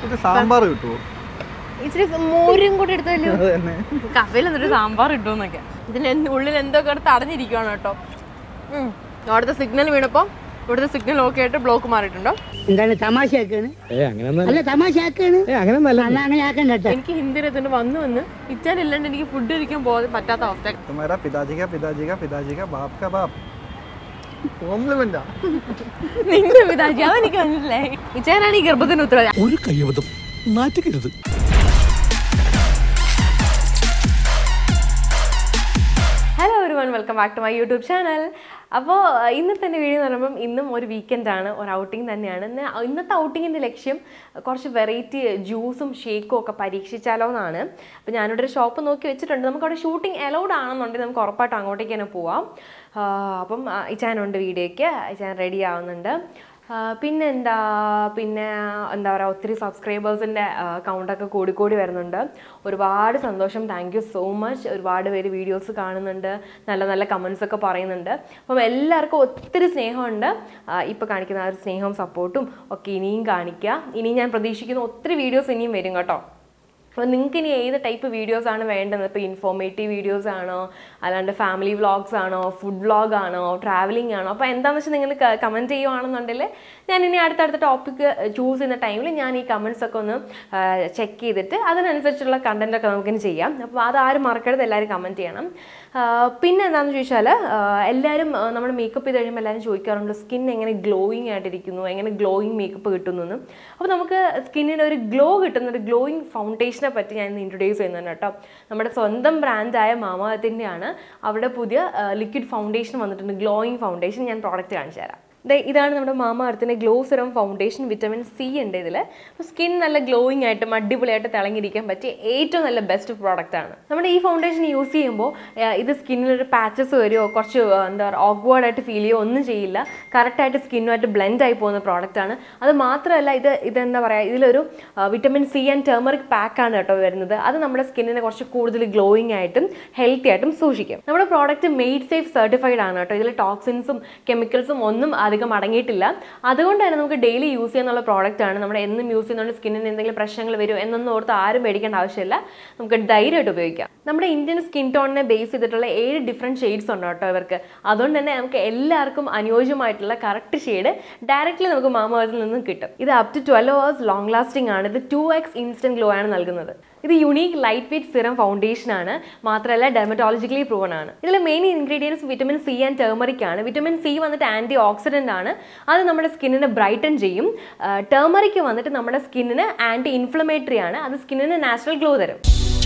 ഇത് സാമ്പാർ കിട്ടുമോ ഇച്ചിരി മോരും കൂടി എടുത്തല്ലോ അത് തന്നെ കഫയിൽ എന്നിട്ട് സാമ്പാർ ഇട്ടുമെന്നൊക്കെ ഇതിന് എന്ത് ഉള്ളിൽ എന്തൊക്കെ എടുത്ത് അടഞ്ഞിരിക്കുകയാണ് കേട്ടോ ഉം. അവിടുത്തെ സിഗ്നൽ വീണപ്പോൾ ഇവിടുത്തെ സിഗ്നൽ ഓക്കെ ആയിട്ട് ബ്ലോക്ക് മാറിയിട്ടുണ്ടോ എന്താണ് തമാശയാക്കാണ് ഏ അങ്ങനെ അല്ല തമാശയാക്കാണ് ഏ അങ്ങനെ നല്ല അല്ല അങ്ങനെ ആക്കണ്ട കേട്ടോ എനിക്ക് ഹിന്ദി അറിയത്തുണ്ട് വന്ന് വന്ന് ഇച്ചാലില്ലാണ്ട് എനിക്ക് ഫുഡ് കഴിക്കാൻ പോകാൻ പറ്റാത്ത അവസ്ഥ तुम्हारा पिताजी का पिताजी का पिताजी का बाप का बाप കോംപ്ലിമെന്റാ നിന്റെ പിതാജി അതെനിക്ക് മനസ്സിലായി ഇച്ചാനാണ് ഈ ഗർഭത്തിന് ഉത്തരവാദി ഒരു കയ്യബദ്ധം നാറ്റുകരുത് ഹലോ ഒരു one welcome back to my YouTube channel അപ്പോൾ ഇന്നത്തെ എൻ്റെ വീഡിയോ എന്ന് പറയുമ്പം ഇന്നും ഒരു വീക്കെൻഡ് ആണ് ഒരു ഔട്ടിംഗ് തന്നെയാണ് ഇന്ന് ഇന്നത്തെ ഔട്ടിങ്ങിൻ്റെ ലക്ഷ്യം കുറച്ച് വെറൈറ്റി ജ്യൂസും ഷേക്കും ഒക്കെ പരീക്ഷിച്ചാലോ എന്നാണ് അപ്പോൾ ഞാനിവിടെ ഒരു ഷോപ്പ് നോക്കി വെച്ചിട്ടുണ്ട് നമുക്ക് അവിടെ ഷൂട്ടിംഗ് അലൗഡ് ആണെന്നുണ്ടെങ്കിൽ നമുക്ക് ഉറപ്പായിട്ടും അങ്ങോട്ടേക്ക് തന്നെ പോവാം ആ, അപ്പം ആ, ഇച്ചാനുണ്ട് വീഡിയോയ്ക്ക് ഇച്ചാൻ റെഡി ആവുന്നുണ്ട് ആ, പിന്നെന്താ പിന്നെ എന്താ പറയുക ഒത്തിരി സബ്സ്ക്രൈബേഴ്സിൻ്റെ കൗണ്ടൊക്കെ കൂടിക്കൂടി വരുന്നുണ്ട് ഒരുപാട് സന്തോഷം താങ്ക് യു സോ മച്ച് ഒരുപാട് പേര് വീഡിയോസ് കാണുന്നുണ്ട് നല്ല നല്ല കമൻസ് ഒക്കെ പറയുന്നുണ്ട് അപ്പം എല്ലാവർക്കും ഒത്തിരി സ്നേഹമുണ്ട് ഇപ്പോൾ കാണിക്കുന്ന ആ ഒരു സ്നേഹവും സപ്പോർട്ടും ഒക്കെ ഇനിയും കാണിക്കുക ഇനിയും ഞാൻ പ്രതീക്ഷിക്കുന്ന ഒത്തിരി വീഡിയോസ് ഇനിയും വരും കേട്ടോ അപ്പോൾ നിങ്ങൾക്ക് ഇനി ഏത് ടൈപ്പ് വീഡിയോസ് ആണ് വേണ്ടത് ഇപ്പോൾ ഇൻഫോർമേറ്റീവ് വീഡിയോസ് ആണോ അല്ലാണ്ട് ഫാമിലി വ്ളോഗ്സ് ആണോ ഫുഡ് വ്ളോഗ് ആണോ ട്രാവലിംഗ് ആണോ അപ്പോൾ എന്താണെന്ന് വെച്ചാൽ നിങ്ങൾ കമൻറ്റ് ചെയ്യുവാണെന്നുണ്ടെങ്കിൽ ഞാൻ ഇനി അടുത്തടുത്ത ടോപ്പിക്ക് ചൂസ് ചെയ്യുന്ന ടൈമിൽ ഞാൻ ഈ കമൻസ് ഒക്കെ ഒന്ന് ചെക്ക് ചെയ്തിട്ട് അതിനനുസരിച്ചുള്ള കണ്ടന്റ് ഒക്കെ നമുക്കിനി ചെയ്യാം അപ്പോൾ അത് ആരും മറക്കരുത് എല്ലാവരും കമൻറ്റ് ചെയ്യണം ആ, പിന്നെ എന്താണെന്ന് ചോദിച്ചാൽ എല്ലാവരും നമ്മൾ മേക്കപ്പ് ചെയ്ത് കഴിയുമ്പോൾ എല്ലാവരും ചോദിക്കാറുണ്ട് സ്കിൻ എങ്ങനെ ഗ്ലോയിങ് ആയിട്ടിരിക്കുന്നു എങ്ങനെ ഗ്ലോയിങ് മേക്കപ്പ് കിട്ടുന്നു എന്ന് അപ്പോൾ നമുക്ക് സ്കിന്നിന് ഒരു ഗ്ലോ കിട്ടുന്ന ഒരു ഗ്ലോയിങ് ഫൗണ്ടേഷനെ പറ്റി ഞാൻ ഇന്ന് ഇൻട്രൊഡ്യൂസ് ചെയ്യുന്നുണ്ട് കേട്ടോ നമ്മുടെ സ്വന്തം ബ്രാൻഡായ മാമാത്തിൻ്റെയാണ് അവിടെ പുതിയ ലിക്വിഡ് ഫൗണ്ടേഷൻ വന്നിട്ടുണ്ട് ഗ്ലോയിങ് ഫൗണ്ടേഷൻ ഞാൻ പ്രോഡക്റ്റ് കാണിച്ചു തരാം ദേ ഇതാണ് നമ്മുടെ മാമ അർത്തിൻ്റെ glow serum foundation vitamin C ഉണ്ട് ഇതിൽ അപ്പോൾ സ്കിൻ നല്ല ഗ്ലോയിങ് ആയിട്ടും അടിപൊളിയായിട്ട് തിളങ്ങിയിരിക്കാൻ പറ്റിയ ഏറ്റവും നല്ല ബെസ്റ്റ് പ്രോഡക്റ്റ് ആണ് നമ്മുടെ ഈ ഫൗണ്ടേഷൻ യൂസ് ചെയ്യുമ്പോൾ ഇത് സ്കിന്നിലൊരു പാച്ചസ് വരുമോ കുറച്ച് ആ, എന്താ പറയുക awkward ആയിട്ട് ഫീൽ ചെയ്യുമോ ഒന്നും ചെയ്യില്ല കറക്റ്റായിട്ട് സ്കിന്നുമായിട്ട് ബ്ലെൻഡ് ആയി പോകുന്ന പ്രോഡക്റ്റ് ആണ് അത് മാത്രമല്ല ഇത് ഇതെന്താ പറയുക ഇതിലൊരു വിറ്റമിൻ സി ആൻഡ് ടേമറിക് പാക്കാണ് കേട്ടോ വരുന്നത് അത് നമ്മുടെ സ്കിന്നിനെ കുറച്ച് കൂടുതൽ ഗ്ലോയിങ് ആയിട്ടും ഹെൽത്തി ആയിട്ടും സൂക്ഷിക്കും നമ്മുടെ പ്രോഡക്റ്റ് മെയ്ഡ് സേഫ് സർട്ടിഫൈഡ് ആണ് കേട്ടോ ഇതിൽ ടോക്സിൻസും കെമിക്കൽസും ഒന്നും അധികം അടങ്ങിയിട്ടില്ല അതുകൊണ്ട് തന്നെ നമുക്ക് ഡെയിലി യൂസ് ചെയ്യാനുള്ള പ്രോഡക്റ്റ് ആണ് നമ്മുടെ എന്നും യൂസ് ചെയ്യുന്നതുകൊണ്ട് സ്കിന്നിന് എന്തെങ്കിലും പ്രശ്നങ്ങൾ വരുമോ എന്നൊന്നും ഓർത്ത് ആരും മേടിക്കേണ്ട ആവശ്യമില്ല നമുക്ക് ധൈര്യമായിട്ട് ഉപയോഗിക്കാം നമ്മുടെ ഇന്ത്യൻ സ്കിൻ ടോണിനെ ബേസ് ചെയ്തിട്ടുള്ള ഏഴ് ഡിഫറെൻറ്റ് ഷെയ്ഡ്സ് ഉണ്ട് കേട്ടോ ഇവർക്ക് അതുകൊണ്ട് തന്നെ നമുക്ക് എല്ലാവർക്കും അനുയോജ്യമായിട്ടുള്ള കറക്റ്റ് ഷെയ്ഡ് ഡയറക്റ്റ്ലി നമുക്ക് മാമോസിൽ നിന്നും കിട്ടും ഇത് up to twelve hours long lasting ആണ് ഇത് ടു എക്സ് ഇൻസ്റ്റന്റ് ഗ്ലോ ആണ് നൽകുന്നത് ഇത് unique lightweight serum foundation ആണ് മാത്രമല്ല ഡെർമറ്റോളജിക്കലി പ്രൂവൺ ആണ് ഇതിലെ main ingredients vitamin C and turmeric ആണ് വിറ്റമിൻ സി വന്നിട്ട് ആന്റി ഓക്സിഡന്റ് ആണ് അത് നമ്മുടെ സ്കിന്നിനെ ബ്രൈറ്റൻ ചെയ്യും ടേമറിക് വന്നിട്ട് നമ്മുടെ സ്കിന്നിന് ആന്റി ഇൻഫ്ലമേറ്ററി ആണ് അത് സ്കിന്നിന് നാച്ചുറൽ ഗ്ലോ തരും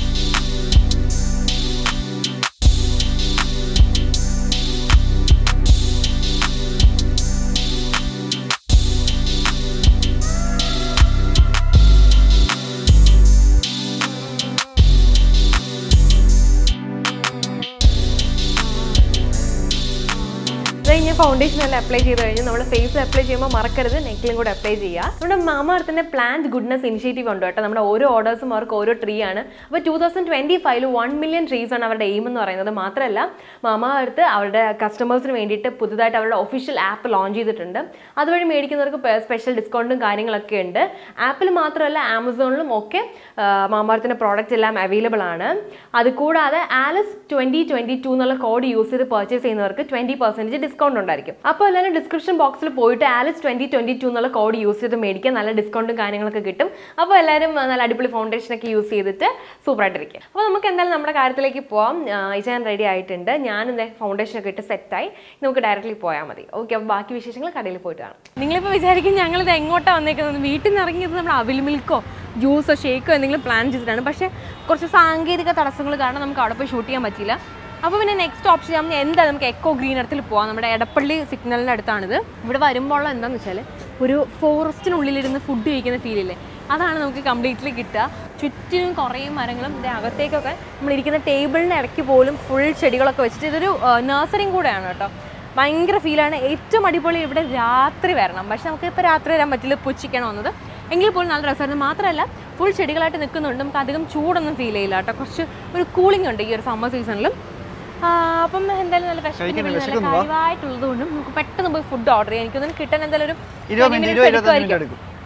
ഇത് കഴിഞ്ഞ് ഫൗണ്ടേഷൻ എല്ലാം അപ്ലൈ ചെയ്ത് കഴിഞ്ഞ് നമ്മൾ ഫേസിൽ അപ്ലൈ ചെയ്യുമ്പോൾ മറക്കരുത് നെക്കിലും കൂടെ അപ്ലൈ ചെയ്യുക നമ്മുടെ മാമാർത്തിൻ്റെ പ്ലാന്റ് ഗുഡ്നസ് ഇനിഷ്യേറ്റീവ് ഉണ്ട് കേട്ടോ നമ്മുടെ ഓരോ ഓർഡേഴ്സും അവർക്ക് ഓരോ ട്രീ ആണ് അപ്പോൾ ടൂ തൗസൻഡ് ട്വൻറ്റി ഫൈവിൽ വൺ മില്യൺ ട്രീസ് ആണ് അവരുടെ എയിം എന്ന് പറയുന്നത് മാത്രമല്ല മാമാർത്ത് അവരുടെ കസ്റ്റമേഴ്സിന് വേണ്ടിയിട്ട് പുതുതായിട്ട് അവരുടെ ഒഫീഷ്യൽ ആപ്പ് ലോഞ്ച് ചെയ്തിട്ടുണ്ട് അതുവഴി മേടിക്കുന്നവർക്ക് സ്പെഷ്യൽ ഡിസ്കൗണ്ടും കാര്യങ്ങളൊക്കെ ഉണ്ട് ആപ്പിൽ മാത്രമല്ല ആമസോണിലും ഒക്കെ മാമാർത്തിൻ്റെ പ്രോഡക്റ്റ് എല്ലാം അവൈലബിൾ ആണ് അതുകൂടാതെ ആലസ് ട്വൻറ്റി ട്വൻറ്റി ടു എന്നുള്ള കോഡ് യൂസ് ചെയ്ത് പർച്ചേസ് ചെയ്യുന്നവർക്ക് ട്വൻറ്റി പെർസെൻറ്റേജ് ഡിസ്കൗണ്ട് ഉണ്ടായിരിക്കും അപ്പോൾ എല്ലാവരും ഡിസ്ക്രിപ്ഷൻ ബോക്സിൽ പോയിട്ട് ആലിസ് ട്വൻറ്റി ട്വൻറ്റി ടു എന്നുള്ള കോഡ് യൂസ് ചെയ്ത് മേടിക്കാൻ നല്ല ഡിസ്കൗണ്ടും കാര്യങ്ങളൊക്കെ കിട്ടും അപ്പോൾ എല്ലാവരും ആ, നല്ല അടിപൊളി ഫൗണ്ടേഷൻ ഒക്കെ യൂസ് ചെയ്തിട്ട് സൂപ്പറായിട്ടിരിക്കും അപ്പോൾ നമുക്ക് എന്തായാലും നമ്മുടെ കാര്യത്തിലേക്ക് പോവാം ഇജാൻ റെഡി ആയിട്ടുണ്ട് ഞാൻ എന്താ ഫൗണ്ടേഷൻ ഒക്കെ ഇട്ട് സെറ്റായി നമുക്ക് ഡയറക്റ്റ്ലി പോയാൽ മതി ഓക്കെ അപ്പോൾ ബാക്കി വിശേഷങ്ങൾ കടയിൽ പോയിട്ട് കാണാം നിങ്ങളിപ്പോൾ വിചാരിക്കും ഞങ്ങളിത് എങ്ങോട്ടാണ് വന്നേക്കുന്നത് വീട്ടിൽ നിന്ന് ഇറങ്ങിയത് നമ്മുടെ അവിൽ മിൽക്കോ ജ്യൂസോ ഷേക്കോ എന്തെങ്കിലും പ്ലാൻ ചെയ്തിട്ടാണ് പക്ഷേ കുറച്ച് സാങ്കേതിക തടസ്സങ്ങൾ കാരണം നമുക്ക് അവിടെ പോയി ഷൂട്ട് ചെയ്യാൻ പറ്റിയില്ല അപ്പോൾ പിന്നെ നെക്സ്റ്റ് ഓപ്ഷൻ നമ്മൾ എന്താ നമുക്ക് എക്കോ ഗ്രീൻ ഇടത്തിൽ പോവാം നമ്മുടെ എടപ്പള്ളി സിഗ്നലിൻ്റെ അടുത്താണിത് ഇവിടെ വരുമ്പോൾ എന്താണെന്ന് വെച്ചാൽ ഒരു ഫോറസ്റ്റിനുള്ളിലിരുന്ന് ഫുഡ് കഴിക്കുന്ന ഫീലില്ലേ അതാണ് നമുക്ക് കംപ്ലീറ്റ്ലി കിട്ടുക ചുറ്റിനും കുറേ മരങ്ങളും ഇതിൻ്റെ അകത്തേക്കൊക്കെ നമ്മൾ ഇരിക്കുന്ന ടേബിളിൻ്റെ ഇടയ്ക്ക് പോലും ഫുൾ ചെടികളൊക്കെ വെച്ചിട്ട് ഇതൊരു നഴ്സറിയും കൂടെയാണ് കേട്ടോ ഭയങ്കര ഫീലാണ് ഏറ്റവും അടിപൊളി ഇവിടെ രാത്രി വരണം പക്ഷെ നമുക്ക് ഇപ്പോൾ രാത്രി വരാൻ പറ്റില്ല പുച്ചിക്കണം വന്നത് എങ്കിൽ പോലും നല്ല രസമായിരുന്നു മാത്രമല്ല ഫുൾ ചെടികളായിട്ട് നിൽക്കുന്നുണ്ട് നമുക്ക് അധികം ചൂടൊന്നും ഫീൽ ചെയ്യില്ല കേട്ടോ കുറച്ച് ഒരു കൂളിംഗ് ഉണ്ട് ഈ ഒരു സമ്മർ സീസണിലും അപ്പം എന്തായാലും നല്ല വിശപ്പിന് കഴിക്കാൻ നല്ല വിശക്കുന്നു വാ. കാര്യമായിട്ടുള്ളത് കൊണ്ടും നമുക്ക് പെട്ടെന്ന് പോയി ഫുഡ് ഓർഡർ ചെയ്യാം എനിക്കൊന്നും കിട്ടാൻ എന്തായാലും ഒരു ഇരുപത് 20 മിനിറ്റ് minutes ഇരുപത് ഇരുപത്തഞ്ച് മിനിറ്റ് എടുക്കുമായിരിക്കും. എടുക്കും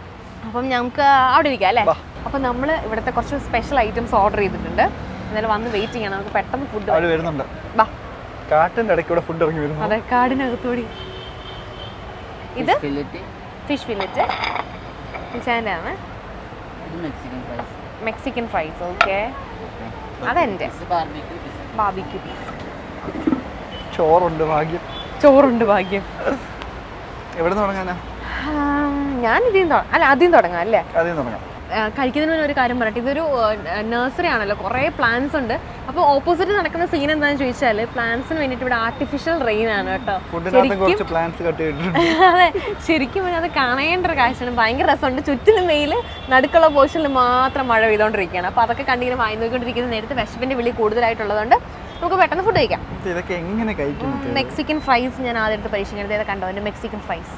അപ്പം ഞങ്ങൾക്ക് അവിടെ ഇരിക്കാം അല്ലേ അപ്പം നമ്മൾ ഇവിടുത്തെ കുറച്ച് സ്പെഷ്യൽ ഐറ്റംസ് ഓർഡർ ചെയ്തിട്ടുണ്ട് എന്നാലും വന്ന് വെയിറ്റ് ചെയ്യണം നമുക്ക് പെട്ടെന്ന് ഫുഡ് അവര് വരുന്നുണ്ട് ബാ കാട്ടിന്റെ ഇടയ്ക്ക് ഇവിടെ ഫുഡ് ഇറങ്ങി വരുന്നു അതെ കാടിനകത്തൂടി ഇത് ഫില്ലറ്റ് ഫിഷ് ഫില്ലറ്റ് ഫിഷാൻ്റെ ആണ് ഇത് Mexican fries Mexican fries okay അതെൻ്റെ ഇത് ബാർബിക്യൂ ബാബിക്യൂ പീസ് ചോറുണ്ട് ഭാഗ്യം ചോറുണ്ട് ഭാഗ്യം എവിടെ നിന്ന് തുടങ്ങാനാ ഞാൻ ഇതിൽ തുടങ്ങാം അല്ല ആദ്യം തുടങ്ങാം അല്ലേ അതിൽ നിന്ന് തുടങ്ങാം ആ, കഴിക്കുന്നതിന് മുന്നേ ഒരു കാര്യം പറയട്ടെ ഇതൊരു നഴ്സറി ആണല്ലോ കുറേ പ്ലാന്റ്സ് ഉണ്ട് അപ്പോൾ ഓപ്പോസിറ്റ് നടക്കുന്ന സീൻ എന്താണെന്ന് ചോദിച്ചാൽ പ്ലാന്റ്സിന് വേണ്ടിയിട്ട് ഇവിടെ ആർട്ടിഫിഷ്യൽ റെയിൻ ആണ് കേട്ടോ ഫുഡിനകത്ത് ശരിക്കും കുറച്ച് പ്ലാൻസ് കട്ട് ചെയ്തിട്ടുണ്ട് അതെ ശരിക്കും പറഞ്ഞാൽ അത് കാണേണ്ട ഒരു കാഴ്ചയാണ് ഭയങ്കര രസമുണ്ട് ചുറ്റിലും വെയിൽ നടുക്കുള്ള പോർഷനിൽ മാത്രം മഴ പെയ്തുകൊണ്ടിരിക്കുകയാണ് അപ്പോൾ അതൊക്കെ കണ്ടിങ്ങനെ വായി നോക്കിക്കൊണ്ടിരിക്കുന്ന നേരത്തെ വിശപ്പിൻ്റെ വിളി കൂടുതലായിട്ടുള്ളതുകൊണ്ട് നമുക്ക് പെട്ടെന്ന് ഫുഡ് കഴിക്കാം ഇത് ഇതൊക്കെ എങ്ങനെ കഴിക്കും മെക്സിക്കൻ ഫ്രൈസ് ഞാൻ ആദ്യം എടുത്ത് പരീക്ഷിക്കുന്നത് ഏതാ കണ്ടോ എൻ്റെ Mexican fries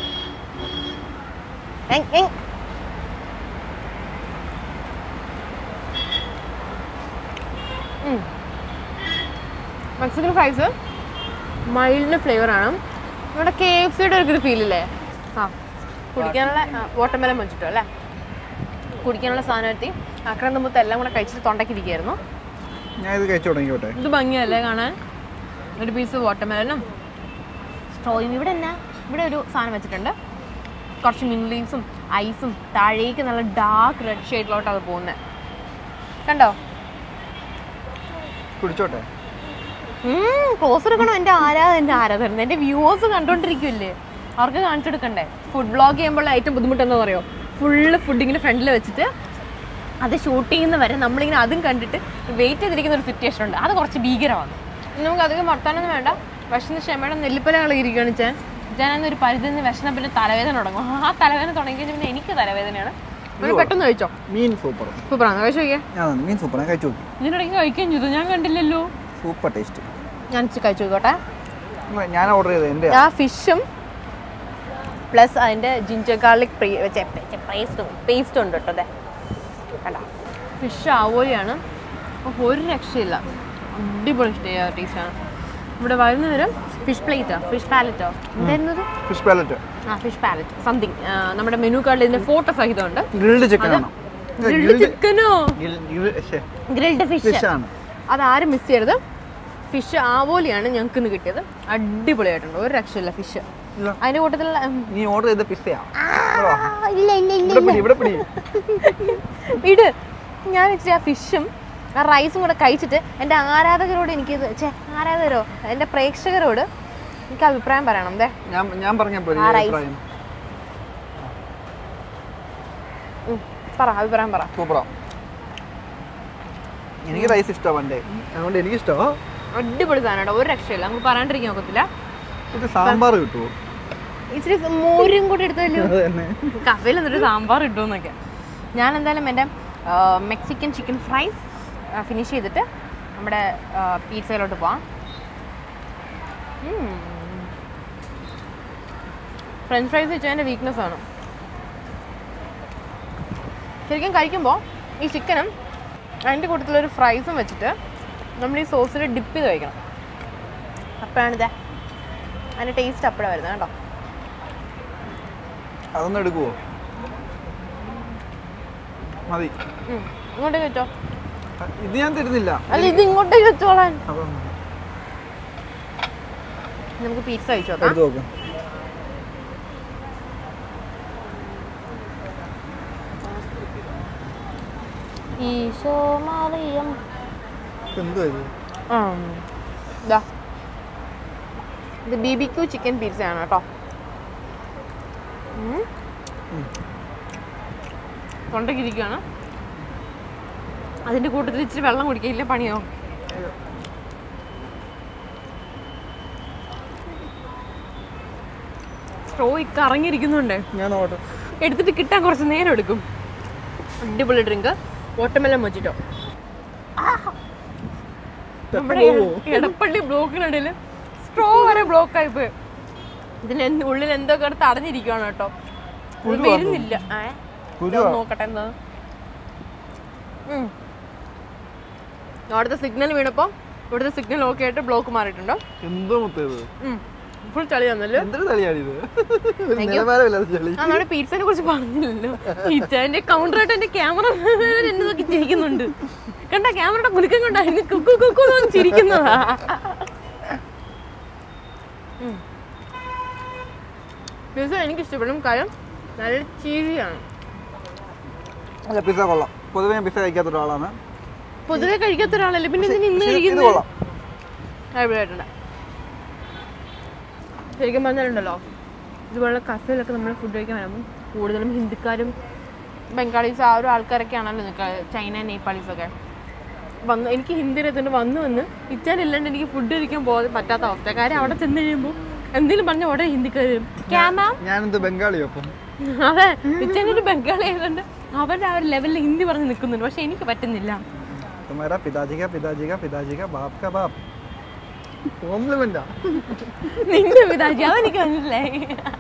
Mexican fries mild ഫ്ലേവറാണ് നമ്മുടെ കെ എഫ് സിയുടെ ഒരു ഫീൽ ഇല്ലേ ആ കുടിക്കാനുള്ള വാട്ടർമെലൻ വെച്ചിട്ടോ അല്ലേ കുടിക്കാനുള്ള സാധനം എത്തി ആക്രാന്ത മുത്ത് എല്ലാം കൂടെ കഴിച്ചിട്ട് തൊണ്ടക്കിരിക്കുകയായിരുന്നു ഞാൻ ഇത് കഴിച്ചു തുടങ്ങിക്കോട്ടെ ഇത് ഭംഗിയല്ലേ കാണാൻ ഒരു പീസ് വാട്ടർമെലനും സ്ട്രോയും ഇവിടെ എന്നാ ഇവിടെ ഒരു സാധനം വെച്ചിട്ടുണ്ട് കുറച്ച് മിൻ ലീവ്സും ഐസും താഴേക്ക് നല്ല ഡാർക്ക് റെഡ് ഷെയ്ഡിലോട്ട് അത് പോകുന്നത് കണ്ടോ കുടിച്ചോട്ടെ ക്ലോസ് എടുക്കണം എൻ്റെ ആരാധന എൻ്റെ ആരാധന എൻ്റെ വ്യൂവേഴ്സ് കണ്ടോണ്ടിരിക്കുമല്ലേ അവർക്ക് കാണിച്ചെടുക്കണ്ടേ ഫുഡ് ബ്ലോഗ് ചെയ്യുമ്പോൾ ഏറ്റവും ബുദ്ധിമുട്ട് എന്താ പറയുക ഫുള്ള് ഫുഡ് ഇങ്ങനെ ഫ്രണ്ടിൽ വെച്ചിട്ട് അത് ഷൂട്ട് ചെയ്യുന്ന വരെ നമ്മളിങ്ങനെ അതും കണ്ടിട്ട് വെയിറ്റ് ചെയ്തിരിക്കുന്ന ഒരു സിറ്റുവേഷൻ ഉണ്ട് അത് കുറച്ച് ഭീകരമാണ് ഇനി നമുക്ക് അധികം വർത്താനൊന്നും വേണ്ട വിശന്ന് ക്ഷമയുടെ നെല്ലിപ്പല കളിയിരിക്കുകയാണ് ഞാൻ ഞാൻ ഒരു പരിധി നിന്ന് വിശന്ന പിന്നെ തലവേദന തുടങ്ങും ആ തലവേദന തുടങ്ങി കഴിഞ്ഞാൽ പിന്നെ എനിക്ക് തലവേദനയാണ് അപ്പോൾ പെട്ടെന്ന് കഴിച്ചോ മീൻ സൂപ്പർ സൂപ്പറാണ് കഴിച്ചു നോക്കിയേ ഞാൻ തന്നു. മീൻ സൂപ്പർ ഞാൻ കഴിച്ചു നോക്കി ഇതിനിടയ്ക്ക് കഴിക്കുകയും ചെയ്തു ഞാൻ കണ്ടില്ലല്ലോ സൂപ്പർ ടേസ്റ്റ് ഞാൻ ഇച്ചിരി കഴിച്ചു നോക്കട്ടെ ഞാൻ ഓർഡർ ചെയ്തത് എൻ്റെ ആ ഫിഷും പ്ലസ് അതിൻ്റെ ജിഞ്ചർ ഗാർലിക് പേസ്റ്റും പേസ്റ്റ് ഉണ്ട് കേട്ടോ അതെ കണ്ട ഫിഷ് ആവോലിയാണ് അപ്പോൾ ഒരു രക്ഷയില്ല അടിപൊളി ടേസ്റ്റാണ് ഇവിടെ വരുന്നവരും ഫിഷ് പ്ലേറ്റോ ഫിഷ് പാലറ്റോ എന്തായിരുന്നത് ഫിഷ് പാലറ്റ് ആ ഫിഷ് പാലറ്റ് സംതിങ് നമ്മുടെ മെനു കാർഡിൽ ഇതിൻ്റെ ഫോട്ടോ സഹിതമുണ്ട് ഗ്രിൽഡ് ചിക്കൻ ആണ് ഗ്രിൽഡ് ചിക്കനോ ഗ്രിൽഡ് ഫിഷ് ഫിഷ് ആണ് അതാരും മിസ് ചെയ്യരുത് ഫിഷ് ആവോലിയാണ് ഞങ്ങൾക്ക് ഇന്ന് കിട്ടിയത് അടിപൊളിയായിട്ടുണ്ട് ഒരു രക്ഷയില്ല ഫിഷ് ഇല്ല. അതിന്റെ കൂട്ടത്തിലുള്ള ഉം, നീ ഓർഡർ ചെയ്ത പിസ്സയാ ആ, ഇല്ല ഇല്ല ഇല്ല ഇവിടെ പിടി ഇവിടെ പിടി ഇട് ഞാൻ ഇച്ചിരി ആ ഫിഷും ആ റൈസും കൂടെ കഴിച്ചിട്ട് എൻ്റെ ആരാധകരോട് എനിക്ക് ചേ ആരാധകരോ എൻ്റെ പ്രേക്ഷകരോട് എനിക്ക് അഭിപ്രായം പറയണം ദേ ഞാൻ ഞാൻ പറഞ്ഞപ്പോ ആ rice. ഉം, പറ അഭിപ്രായം പറ സൂപ്പറാ എനിക്ക് റൈസ് ഇഷ്ടമാണ് പണ്ടേ അതുകൊണ്ട് എനിക്ക് ഇഷ്ടമാ അടിപൊളി സാധനം കേട്ടോ ഒരു രക്ഷയില്ല നമുക്ക് പറയാണ്ടിരിക്കാൻ ഒക്കത്തില്ല ഇത് സാമ്പാർ കിട്ടുമോ ഇച്ചിരി മോരും കൂടി എടുത്തല്ലോ അത് തന്നെ കഫയിൽ എന്നിട്ട് സാമ്പാർ ഇട്ടുമെന്നൊക്കെ ഞാൻ എന്തായാലും എൻ്റെ മെക്സിക്കൻ ചിക്കൻ ഫ്രൈസ് ഫിനിഷ് ചെയ്തിട്ട് നമ്മുടെ പീസയിലോട്ട് പോവാം ഫ്രഞ്ച് ഫ്രൈസ് വെച്ചാൽ എൻ്റെ വീക്ക്നെസ് ആണ് ശരിക്കും കഴിക്കുമ്പോൾ ഈ ചിക്കനും അതിൻ്റെ കൂട്ടത്തിലൊരു ഫ്രൈസും വെച്ചിട്ട് നമ്മൾ ഈ സോസിൽ ഡിപ്പ് ചെയ്ത് കഴിക്കണം അപ്പോഴാണിത് അതിൻ്റെ ടേസ്റ്റ് അപ്പോഴാണ് വരുന്നത് കേട്ടോ അതൊന്നും എടുക്കുവോ മതി ഉം. ഇങ്ങോട്ടേക്ക് വെച്ചോ ഇത് ഞാൻ തരുന്നില്ല അല്ല ഇത് ഇങ്ങോട്ടേക്ക് വെച്ചോളാൻ അപ്പം നമുക്ക് പീസ കഴിച്ചു നോക്കാം എടുത്ത് നോക്ക് ഈശോ മറിയം എന്തോ ഇത് ഇതാ ഇത് B B Q chicken pizza ആണ് കേട്ടോ ഉം. തൊണ്ടയ്ക്കിരിക്കുകയാണ് അതിൻ്റെ കൂട്ടത്തിൽ ഇച്ചിരി വെള്ളം കുടിക്കില്ല പണിയാവും സ്ട്രോ കറങ്ങിയിരിക്കുന്നുണ്ടേ ഞാൻ ഓർഡർ എടുത്തിട്ട് കിട്ടാൻ കുറച്ച് നേരം എടുക്കും അടിപൊളി ഡ്രിങ്ക് വാട്ടർമെലൻ മൊജിറ്റോ നമ്മുടെ എടപ്പള്ളി ബ്ലോക്കിനിടയിൽ സ്ട്രോ വരെ ബ്ലോക്ക് ആയി പോയി ഇതിന് എന്ത് ഉള്ളിൽ എന്തോ കിടത്ത് അടഞ്ഞിരിക്കുകയാണ് കേട്ടോ ഇത് കുരു വരുന്നില്ല ഏ? കുരുവാ? ഇതൊന്ന് നോക്കട്ടെ എന്താ ഉം. അവിടുത്തെ സിഗ്നൽ വീണപ്പോൾ ഇവിടുത്തെ സിഗ്നൽ ഓക്കെ ആയിട്ട് ബ്ലോക്ക് മാറിയിട്ടുണ്ട് എന്തോ മുത്തേത് ഉം. ഫുൾ ചളി തന്നല്ലോ എന്തൊരു തളിയാണിത് ഒരു Thank you. നിലവാരമില്ലാത്ത ചളി ആ നമ്മുടെ പീറ്റ്സിനെ കുറിച്ച് പറഞ്ഞില്ലല്ലോ ഇച്ചാന്റെ കൗണ്ടറായിട്ട് എന്റെ ക്യാമറ എന്നെ നോക്കി ചിരിക്കുന്നുണ്ട് കണ്ട ക്യാമറയുടെ കുലുക്കം കൊണ്ടായിരുന്നു കുക്കു കുക്കു എന്ന് പറഞ്ഞ് ചിരിക്കുന്നതാ പിസ്സ എനിക്ക് ഇഷ്ടപ്പെടും കാര്യം നല്ല ചീസിയാണ് അല്ല പിസ്സ കൊള്ളാം പൊതുവെ ഞാൻ പിസ്സ കഴിക്കാത്ത ഒരാളാണ് പൊതുവെ കഴിക്കാത്ത ഒരാളല്ലേ പിന്നെ ഇതിന് ഇന്ന് പക്ഷേ ഇത് കഴിക്കുന്നത് കൊള്ളാം അടിപൊളിയായിട്ടുണ്ട് ശരിക്കും പറഞ്ഞാലുണ്ടല്ലോ ഇതുപോലുള്ള കഫേയിലൊക്കെ നമ്മൾ ഫുഡ് കഴിക്കാൻ വരുമ്പോൾ കൂടുതലും ഹിന്ദിക്കാരും ബംഗാളീസ് ആ ഒരു ആൾക്കാരൊക്കെയാണല്ലോ നിൽക്കുക ചൈന നേപ്പാളീസ് ഒക്കെ വന്ന് എനിക്ക് ഹിന്ദി അറിയത്തുണ്ട് വന്ന് വന്ന് ഇച്ചാലില്ലാണ്ട് എനിക്ക് ഫുഡ് കഴിക്കാൻ പോകാൻ പറ്റാത്ത അവസ്ഥ കാര്യം അവിടെ ചെന്ന് കഴിയുമ്പോൾ എന്തെങ്കിലും പറഞ്ഞ ഉടനെ ഹിന്ദിക്കാർ വരും ക്യാമാം ഞാനെന്ത് ബംഗാളിയോ അപ്പം അതെ ഇച്ചാനൊരു ബംഗാളി ആയതുകൊണ്ട് അവരുടെ ആ ഒരു ലെവലിൽ ഹിന്ദി പറഞ്ഞ് നിൽക്കുന്നുണ്ട് പക്ഷെ എനിക്ക് പറ്റുന്നില്ല तुम्हारा पिताजी का पिताजी का पिताजी का बाप का बाप കോംപ്ലിമെന്റാ നിന്റെ പിതാജി അതെനിക്ക് മനസ്സിലായി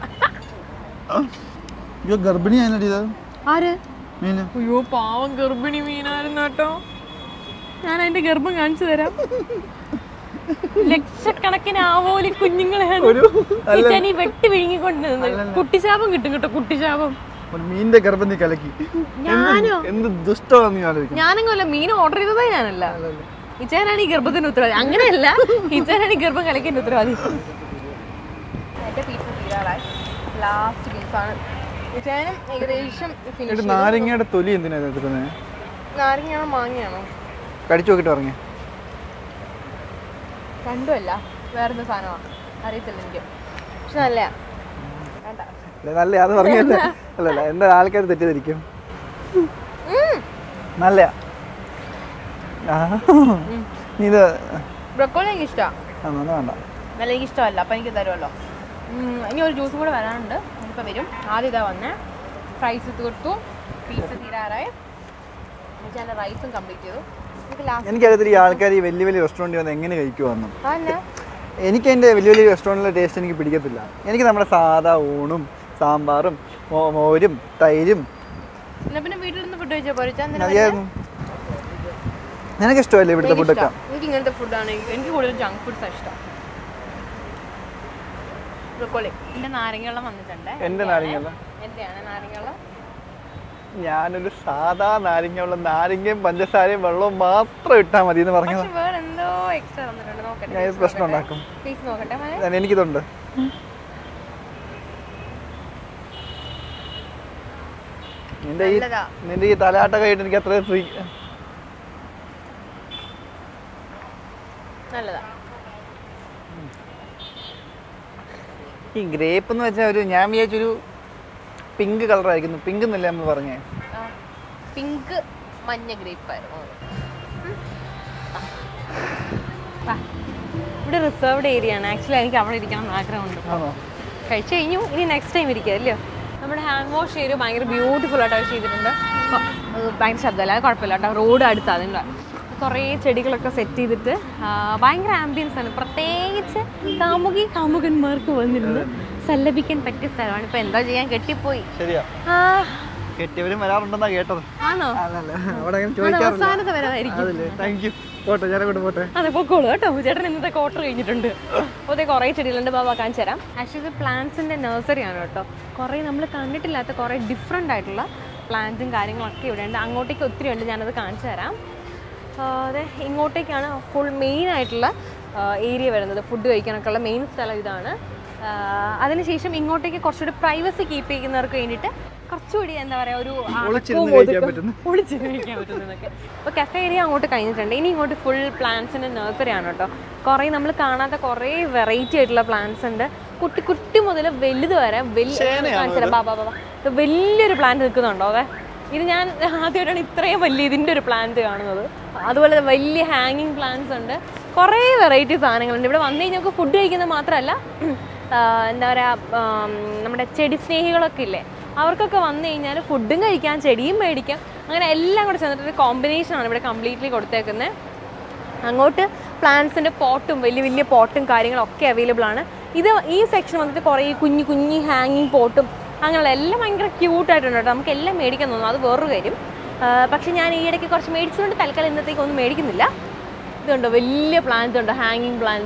ഇത് ഗർഭിണിയാണല്ലോ ഇത് ആര് മീന് അയ്യോ പാവം ഗർഭിണി മീനായിരുന്നു കേട്ടോ ഞാൻ അതിന്റെ ഗർഭം കാണിച്ചു തരാം ലക്ഷക്കണക്കിന് ആവോലി കുഞ്ഞുങ്ങളെയാണ് ഒരു അല്ല ഇച്ചാൻ ഈ വെട്ടി വിഴുങ്ങിക്കൊണ്ടിരുന്നത് കുട്ടിശാപം കിട്ടും കേട്ടോ കുട്ടിശാപം ഒരു മീനിന്റെ ഗർഭം നീ കലക്കി ഞാനോ എന്ത് ദുഷ്ടമാണെന്ന് നീ ആലോചിക്കും ഞാനെങ്കിലല്ല മീൻ ഓർഡർ ചെയ്തതേ ഞാനല്ല ഇച്ചാനാണ് ഈ ഗർഭത്തിന് ഉത്തരവാദി അങ്ങനെയല്ല ഇച്ചാനാണ് ഈ ഗർഭം കളിക്കേണ്ട ഉത്തരവാദി എന്റെ പീസ് തീരാറായി ലാസ്റ്റ് പീസാണ് ഇച്ചാനും ഏകദേശം എന്നിട്ട് ഫിനിഷ് നാരങ്ങയുടെ തൊലി എന്തിനാ എടുക്കുന്നത് നാരങ്ങയാണോ മാങ്ങയാണോ കടിച്ചു നോക്കിട്ട് പറഞ്ഞേ രണ്ടുമല്ല വേറെന്താ സാധനമാണ് അറിയത്തില്ല എനിക്ക് പക്ഷെ നല്ലയാ വേണ്ട അല്ല നല്ല അത് പറഞ്ഞല്ലേ അല്ലല്ല എന്താ ആൾക്കാർ തെറ്റിദ്ധരിക്കും നല്ല നീ ഇത് ബ്രക്കോളി എനിക്ക് ഇഷ്ടമാണ് ആ, നല്ല വേണ്ട നല്ല എനിക്ക് ഇഷ്ടമല്ല അപ്പം എനിക്ക് തരുമല്ലോ ഉം, ഇനി ഒരു ജ്യൂസും കൂടെ വരാനുണ്ട് ഇപ്പം വരും ആദ്യം ഇതാ വന്നേ ഫ്രൈസ് തീർത്തു പീസ് തീരാറായി എന്നിട്ട് എൻ്റെ റൈസും കംപ്ലീറ്റ് ചെയ്തു എനിക്ക് ലാസ്റ്റ് എനിക്കറിയത്തില്ല ഈ ആൾക്കാർ ഈ വലിയ വലിയ റെസ്റ്റോറൻറ്റിൽ വന്ന് എങ്ങനെ കഴിക്കുവാന്ന് അതന്നെ എനിക്ക് എൻ്റെ വലിയ വലിയ റെസ്റ്റോറൻറ്റിലെ ടേസ്റ്റ് എനിക്ക് പിടിക്കത്തില്ല എനിക്ക് നമ്മുടെ സാധാ ഊണും സാമ്പാറും മോ- മോരും തൈരും എന്നാ പിന്നെ വീട്ടിൽ നിന്ന് ഫുഡ് കഴിച്ചാൽ പോരെ എന്തിനാ മതിയായിരുന്നു നിനക്ക് ഇഷ്ടമല്ലേ ഇവിടുത്തെ എനിക്ക് ഫുഡൊക്കെ ഇഷ്ടം. എനിക്ക് ഇങ്ങനത്തെ ഫുഡാണ് എനിക്ക് കൂടുതൽ ജങ്ക് ഫുഡ്സ് ഇഷ്ടം ബ്രക്കോളി എൻ്റെ നാരങ്ങവെള്ളം വന്നിട്ടുണ്ട് എൻ്റെ നാരങ്ങവെള്ളം? എന്റെയാണ് നാരങ്ങവെള്ളം ഞാനൊരു സാധാ നാരങ്ങ ഉള്ള നാരങ്ങയും പഞ്ചസാരയും വെള്ളവും മാത്രം ഇട്ടാൽ മതി എന്ന് പറഞ്ഞത് പക്ഷെ വേറെ എന്തോ എക്സ്ട്രാ തന്നിട്ടുണ്ട് നോക്കട്ടെ ഞാൻ ഇത് പ്രശ്നം ഉണ്ടാക്കും പ്ലീസ് നോക്കട്ടെ മോനെ ഞാൻ- എനിക്കിതുണ്ട് നിന്റെ ഈ നല്ലതാ. നിന്റെ ഈ തലാട്ട കഴിഞ്ഞിട്ട് എനിക്ക് അത്ര ഫ്രീ നല്ലതാ ഈ ഗ്രേപ്പ് എന്ന് വെച്ചാൽ ഒരു ഞാൻ വിചാരിച്ചൊരു പിങ്ക് കളർ ആയിരിക്കുന്നു പിങ്ക് എന്നല്ലേ നമ്മൾ പറഞ്ഞേ പിങ്ക് മഞ്ഞ ഗ്രേപ്പ് ആയിരുന്നു ഇവിടെ റിസർവ്ഡ് ഏരിയ ആണ് ആക്ച്വലി എനിക്ക് അവിടെ ഇരിക്കണം എന്ന് ആഗ്രഹമുണ്ട് ആണോ കഴിച്ചു കഴിഞ്ഞു ഇനി നെക്സ്റ്റ് ടൈം ഇരിക്കുക അല്ലയോ നമ്മുടെ ഹാൻഡ് വാഷ് ഏരിയ ഭയങ്കര ബ്യൂട്ടിഫുൾ ആയിട്ട് അവർ ചെയ്തിട്ടുണ്ട് അപ്പോൾ അത് ഭയങ്കര ശബ്ദമല്ല അത് കുഴപ്പമില്ല കേട്ടോ റോഡ് അടുത്ത് അതിൻ്റെ കുറേ ചെടികളൊക്കെ സെറ്റ് ചെയ്തിട്ട് ആ, ഭയങ്കര ആംബിയൻസ് ആണ് പ്രത്യേകിച്ച് കാമുകി കാമുകന്മാർക്ക് വന്നിരുന്ന് സല്ലപിക്കാൻ പറ്റിയ സ്ഥലമാണ് ഇപ്പം എന്താ ചെയ്യാൻ കെട്ടിപ്പോയി ശരിയാ ആ കെട്ടിയവരും വരാറുണ്ടെന്നാ കേട്ടത് ആണോ അതല്ല അവിടെ അങ്ങനെ അത് ചോദിക്കാറില്ല അവസാനത്തെ വരവായിരിക്കും അതല്ലേ താങ്ക് യു പോട്ടെ ഞാൻ അങ്ങോട്ട് പോട്ടെ അതെ പൊക്കോളൂ കേട്ടോ ചേട്ടൻ ഇന്നത്തെ ക്വാർട്ടർ കഴിഞ്ഞിട്ടുണ്ട് അപ്പോൾ കുറേ ചെടികളുണ്ട് ബാബ കാണിച്ചു തരാം ആക്ച്വലി ഇത് പ്ലാന്റ്സിൻ്റെ നഴ്സറിയാണ് കേട്ടോ കുറേ നമ്മൾ കണ്ടിട്ടില്ലാത്ത കുറേ ഡിഫറെൻ്റ് ആയിട്ടുള്ള പ്ലാന്റ്സും കാര്യങ്ങളൊക്കെ ഇവിടെ ഉണ്ട് അങ്ങോട്ടേക്ക് ഒത്തിരി ഉണ്ട് ഞാനത് കാണിച്ചു തരാം ആ, അതെ ഇങ്ങോട്ടേക്കാണ് ഫുൾ മെയിൻ ആയിട്ടുള്ള ഏരിയ വരുന്നത് ഫുഡ് കഴിക്കാനൊക്കെ ഉള്ള മെയിൻ സ്ഥലം ഇതാണ് ആ, അതിനുശേഷം ഇങ്ങോട്ടേക്ക് കുറച്ചുകൂടി പ്രൈവസി കീപ്പ് ചെയ്യുന്നവർക്ക് വേണ്ടിയിട്ട് കുറച്ചുകൂടി എന്താ പറയുക ഒരു ഒളിച്ചിരുന്ന് അടക്കവും കഴിക്കാൻ ഒതുക്കവും- പറ്റുന്ന. ഒളിച്ചിരുന്ന് കഴിക്കാൻ പറ്റുന്നതൊക്കെ അപ്പോൾ കഫേ ഏരിയ അങ്ങോട്ട് കഴിഞ്ഞിട്ടുണ്ട് ഇനി ഇങ്ങോട്ട് ഫുൾ പ്ലാന്റ്സിൻ്റെ നഴ്സറി ആണ് കേട്ടോ കുറേ നമ്മൾ കാണാത്ത കുറേ വെറൈറ്റി ആയിട്ടുള്ള പ്ലാന്റ്സ് ഉണ്ട് കുട്ടി കുട്ടി മുതൽ വലുത് വരെ വലിയ കാണിച്ചു തരാം. ബാ, ബാ, ബാ, ബാ. ഇത് വലിയൊരു പ്ലാന്റ് നിൽക്കുന്നുണ്ടോ അതെ ഇത് ഞാൻ ആദ്യമായിട്ടാണ് ഇത്രയും വലിയ ഇതിൻ്റെ ഒരു പ്ലാന്റ് കാണുന്നത് അതുപോലെ തന്നെ വലിയ ഹാങ്ങിങ് പ്ലാന്റ്സ് ഉണ്ട് കുറേ വെറൈറ്റി സാധനങ്ങളുണ്ട് ഇവിടെ വന്നു കഴിഞ്ഞാൽ നമുക്ക് ഫുഡ് കഴിക്കുന്നത് മാത്രമല്ല ആ, എന്താ പറയുക നമ്മുടെ ചെടി സ്നേഹികളൊക്കെ ഇല്ലേ അവർക്കൊക്കെ വന്നു കഴിഞ്ഞാൽ ഫുഡും കഴിക്കാം ചെടിയും മേടിക്കാം അങ്ങനെ എല്ലാം കൂടെ ചേർന്നിട്ടൊരു കോമ്പിനേഷനാണ് ഇവിടെ കംപ്ലീറ്റ്ലി കൊടുത്തേക്കുന്നത് അങ്ങോട്ട് പ്ലാന്റ്സിൻ്റെ പോട്ടും വലിയ വലിയ പോട്ടും കാര്യങ്ങളൊക്കെ അവൈലബിൾ ആണ് ഇത് ഈ സെക്ഷൻ വന്നിട്ട് കുറേ കുഞ്ഞു കുഞ്ഞു ഹാങ്ങിങ് പോട്ടും അങ്ങനെയുള്ള എല്ലാം ഭയങ്കര ക്യൂട്ടായിട്ടുണ്ട് കേട്ടോ നമുക്ക് എല്ലാം മേടിക്കാൻ തോന്നും അത് വേറൊരു കാര്യം ആ, പക്ഷേ ഞാൻ ഈ ഇടയ്ക്ക് കുറച്ച് മേടിച്ചുകൊണ്ട് തൽക്കാലം ഇന്നത്തേക്ക് ഒന്നും മേടിക്കുന്നില്ല ഇതുണ്ടോ വലിയ പ്ലാന്റ് ഉണ്ടോ ഹാങ്ങിങ് പ്ലാന്റ്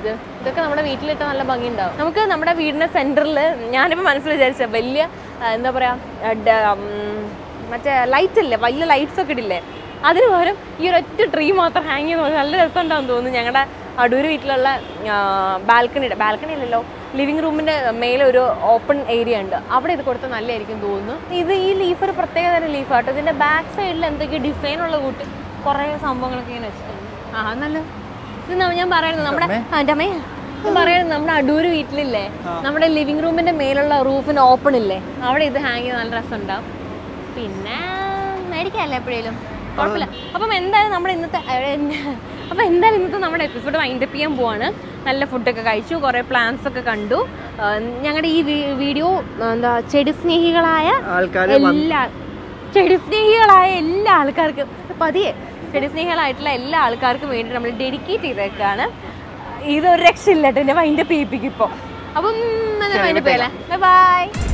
ഇതൊക്കെ നമ്മുടെ വീട്ടിലിട്ട് നല്ല ഭംഗിയുണ്ടാവും നമുക്ക് നമ്മുടെ വീടിന്റെ സെന്ററിൽ ഞാനിപ്പോൾ മനസ്സിൽ വിചാരിച്ച വലിയ ആ, എന്താ പറയാ ആ, ഡ- ഉം, മറ്റേ ലൈറ്റ് ഇല്ലേ വലിയ ലൈറ്റ്സ് ഒക്കെ ഇടില്ലേ അതിന് പകരം ഈ ഒരു ഒറ്റ ട്രീ മാത്രം ഹാങ് ചെയ്ത് നോക്കി നല്ല രസം ഉണ്ടാവും തോന്നുന്നു ഞങ്ങളുടെ അടൂർ വീട്ടിലുള്ള ബാൽക്കണിയുടെ ബാൽക്കണി അല്ലല്ലോ ലിവിങ് റൂമിന്റെ മേലെ ഒരു ഓപ്പൺ ഏരിയ ഉണ്ട് അവിടെ ഇത് കൊടുത്താൽ നല്ലതായിരിക്കും തോന്നുന്നു ഇത് ഈ ലീഫ് ഒരു പ്രത്യേക തരം ലീഫാട്ടോ ഇതിന്റെ ബാക്ക് സൈഡിൽ എന്തൊക്കെ ഡിസൈൻ ഉള്ള കൂട്ട് കുറേ സംഭവങ്ങളൊക്കെ ഇങ്ങനെ വെച്ചിട്ടുണ്ട് ആ നല്ല ഇത് നമ്മ- ഞാൻ പറയുന്നത് നമ്മുടെ എൻ്റെ അമ്മേ ഞാൻ പറയുന്നത് നമ്മുടെ അടൂര് വീട്ടിലില്ലേ നമ്മുടെ ലിവിങ് റൂമിന്റെ മേലുള്ള റൂഫിന് ഓപ്പൺ ഇല്ലേ അവിടെ ഇത് ഹാങ് ചെയ്ത് നല്ല രസം ഉണ്ടാവും പിന്നെ മേടിക്കാല്ലേ എപ്പോഴേലും കുഴപ്പമില്ല അപ്പം എന്തായാലും നമ്മുടെ ഇന്നത്തെ അപ്പം എന്തായാലും ഇന്നത്തെ നമ്മുടെ എപ്പിസോഡ് വൈൻഡപ്പ് ചെയ്യാൻ പോവാണ് നല്ല ഫുഡൊക്കെ കഴിച്ചു കുറേ പ്ലാൻസ് ഒക്കെ കണ്ടു ഞങ്ങളുടെ ഈ വീ- വീഡിയോ എന്താ ചെടി സ്നേഹികളായ ആൾക്കാർ എല്ലാ ചെടി സ്നേഹികളായ എല്ലാ ആൾക്കാർക്കും പതിയെ ചെടി സ്നേഹികളായിട്ടുള്ള എല്ലാ ആൾക്കാർക്കും വേണ്ടി നമ്മൾ ഡെഡിക്കേറ്റ് ചെയ്തേക്കാണ് ഇതൊരു രക്ഷയില്ല കേട്ടോ എന്നെ വൈൻഡപ്പ് ചെയ്യിപ്പിക്കും ഇപ്പോൾ അപ്പം വൈൻഡപ്പ് ചെയ്യല്ലേ ബൈ